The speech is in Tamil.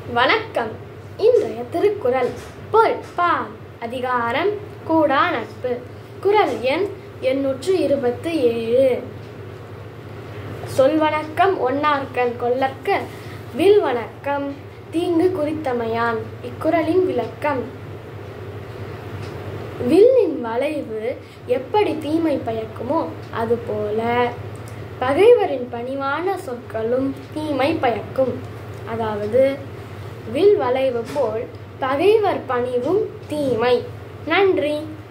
வணக்கம் இன்றைய திருக்குறள் பொற்பால் அதிகாரம் கூடா நட்பு குறள் எண் எண்ணூற்று இருபத்து ஏழு சொல்வணக்கம் ஒன்னார்க்கன் கொல்லற்க வில் வணக்கம் தீங்கு குறித்தமையான் இக்குறளின் விளக்கம் வில்லின் வளைவு எப்படி தீமை பயக்குமோ அதுபோல பகைவரின் பணிவான சொற்களும் தீமை பயக்கும் அதாவது வில் வளைவு போல் பகைவர் பணிவும் தீமை நன்றி